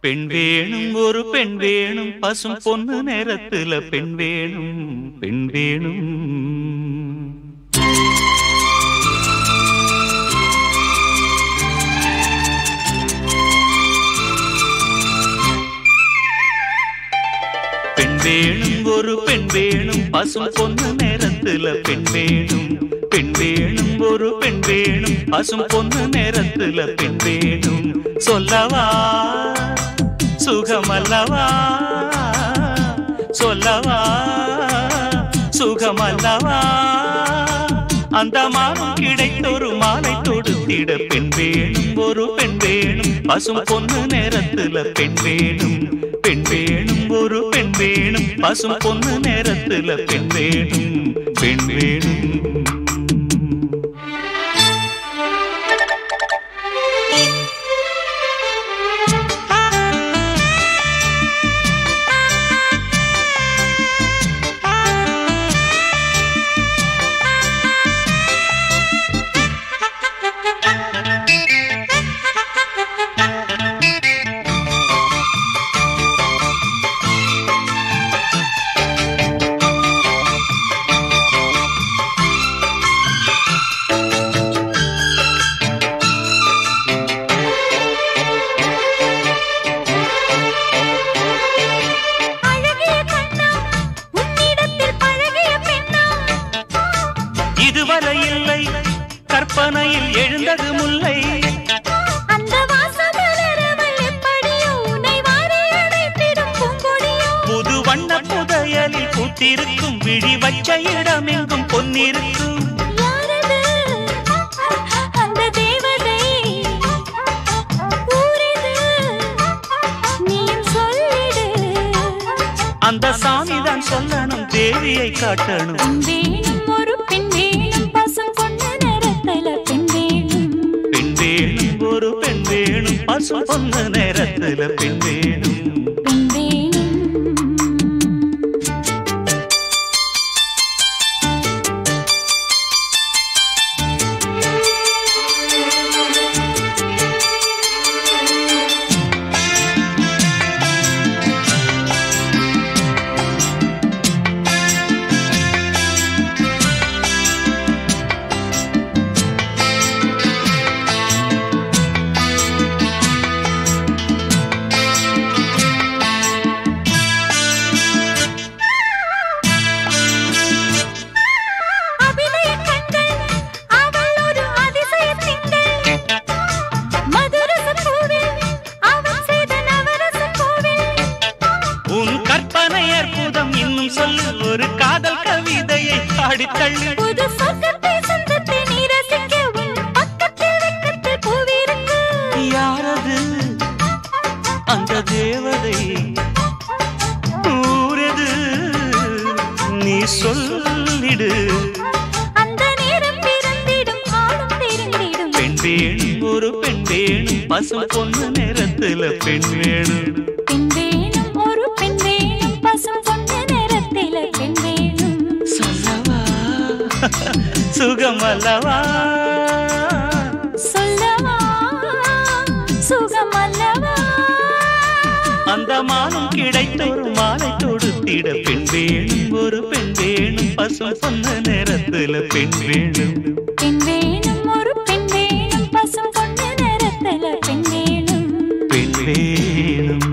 பெண் வேணும் ஒரு பெண் வேணும் பசும் பொண்ணு நேரத்துல பெண் வேணும் பெண் வேணும் பெண் வேணும் ஒரு பெண் வேணும் பசும் பொண்ணு நேரத்துல பெண் வேணும் பெண் வேணும் ஒரு பெண் வேணும் பசும் பொண்ணு நேரத்துல பெண் வேணும் சொல்லவா சுகமல்லவா சொல்லவா சுகமல்லவா அந்த மானம் கிடைத்தொரு மாலை தொடுத்திட பெண் வேணும் ஒரு பெண் வேணும் பசும் பொண்ணு நேரத்துல பெண் வேணும் பெண் வேணும் ஒரு பெண் வேணும் பசும் பொண்ணு நேரத்துல பெண் வேணும் பெண் வேணும் அழகிய கண்ணா உன்னிடத்தில் பழகிய பெண்ணா இதுவரை இல்லை கற்பனையில் எழுந்தது முல்லை அந்த வாசமலரவள் எப்படியோ உன்னை வாரி அணைத்திடும் பூங்கொடியோ புது வண்ண புதையலில் பூத்திருக்கும் விழி வச்ச இடமெங்கும் பொன்னிருக்கும் யாரது அந்த தேவதை ஊரெது நீயும் சொல்லிடு அந்த சாமிதான் சொல்லணும் தேவியை காட்டணும் பெண் வேணும் ஒரு பெண் வேணும் பசும் பொண்ணு நிறத்தல பெண் வேணும் பெண் வேணும் ஒரு பெண் வேணும் பசு பொண்ணு நேரத்துல பெண் வேணும் பெண் வேணும் அபிநய கண்கள் அவள் ஒரு அதிசய திங்கள் மதுரச பூவில் அவன் செய்த நவரச கோவில் உன் கற்பனை அற்புதம் இன்னும் சொல்லு ஒரு காதல் கவிதையை பாடித்தள்ளு புது சொர்க்கத்தை சொந்தத்தை நீ ரசிக்க உன் பக்கத்தில் வெக்கத்தில் பூவிருக்கு யாரது அந்த தேவதை ஊரது நீ சொல்லிடு அந்த நேரம் பிறந்திடும் ஆளும் தெரிந்திடும் பெண் வேணும் ஒரு பெண் வேணும் பசு பொண்ணு நேரத்துல பெண் வேணும் பெண் வேணும் ஒரு பெண் வேணும் பசும் பொண்ணு நேரத்தில பெண் வேணும் சொல்லவா சுகமல்லவா சொல்லவா சுகம் அல்லவா அந்த மானம் கிடைத்த ஒரு மாலை தொடுத்திட பெண் வேணும் ஒரு பெண் வேணும் பசு பொண்ணு நேரத்துல பெண் வேணும் பெண் வேணும் ஒரு பெண் வேணும் பசும் பொண்ணு நேரத்தில பெண் வேணும் பெண் வேணும்